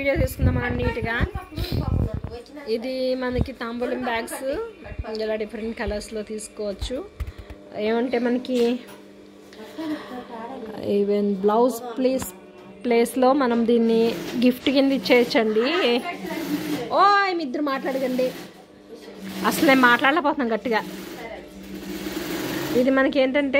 video తీసుకుందాం మనం నీట్గా ఇది మనకి తాంబూలం బ్యాగ్స్ ఇలా డిఫరెంట్ కలర్స్లో తీసుకోవచ్చు ఏమంటే మనకి ఈవెన్ బ్లౌజ్ ప్లేస్ ప్లేస్లో మనం దీన్ని గిఫ్ట్ కింద ఇచ్చేయచ్చండి ఓ మీ ఇద్దరు మాట్లాడకండి అసలు నేను మాట్లాడలేకపోతున్నాం గట్టిగా ఇది మనకి ఏంటంటే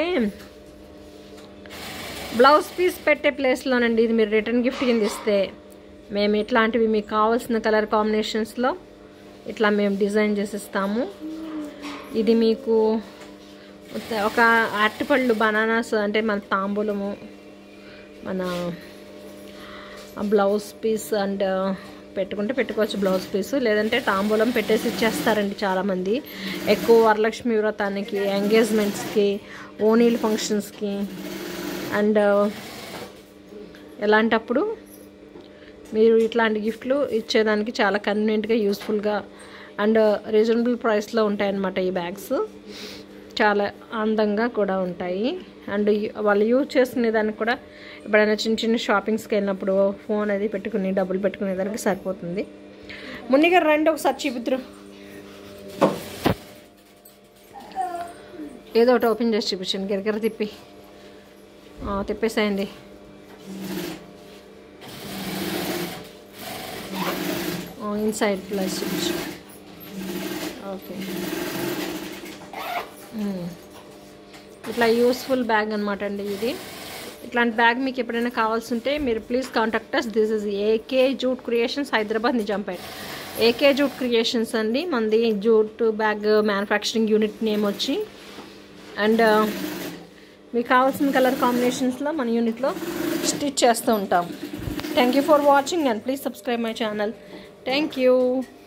బ్లౌజ్ పీస్ పెట్టే ప్లేస్లోనండి ఇది మీరు రిటర్న్ గిఫ్ట్ కింద ఇస్తే మేము ఇట్లాంటివి మీకు కావాల్సిన కలర్ కాంబినేషన్స్లో ఇట్లా మేము డిజైన్ చేసిస్తాము ఇది మీకు ఒక అరటిపళ్ళు బనానాస్ అంటే మన తాంబూలము మన బ్లౌజ్ పీస్ అండ్ పెట్టుకుంటే పెట్టుకోవచ్చు బ్లౌజ్ పీస్ లేదంటే తాంబూలం పెట్టేసి ఇచ్చేస్తారండి చాలామంది ఎక్కువ వరలక్ష్మి వ్రతానికి ఎంగేజ్మెంట్స్కి ఓనీల్ ఫంక్షన్స్కి అండ్ ఎలాంటప్పుడు మీరు ఇట్లాంటి గిఫ్ట్లు ఇచ్చేదానికి చాలా కన్వీనియంట్గా యూస్ఫుల్గా అండ్ రీజనబుల్ ప్రైస్లో ఉంటాయన్నమాట ఈ బ్యాగ్స్ చాలా అందంగా కూడా ఉంటాయి అండ్ వాళ్ళు యూజ్ చేసుకునే దానికి కూడా ఎప్పుడైనా చిన్న చిన్న షాపింగ్స్కి వెళ్ళినప్పుడు ఫోన్ అది పెట్టుకుని డబ్బులు పెట్టుకునే దానికి సరిపోతుంది మున్నిగా రండి ఒకసారి చూపిద్దరు ఏదో ఒకటి ఓపెన్ చేసి చూపించండి గిరగిర తిప్పి తిప్పేసేయండి ఇన్సైడ్ ప్లస్ చూపించు ఓకే ఇట్లా యూస్ఫుల్ బ్యాగ్ అనమాట అండి ఇది ఇట్లాంటి బ్యాగ్ మీకు ఎప్పుడైనా కావాల్సి ఉంటే మీరు please contact us this is AK jute creations Hyderabad Nizampet AK jute creations అండి మనది jute bag manufacturing unit name వచ్చి అండ్ మీకు కావాల్సిన కలర్ కాంబినేషన్స్లో మన యూనిట్లో స్టిచ్ చేస్తూ ఉంటాం thank you for watching and please subscribe my channel thank you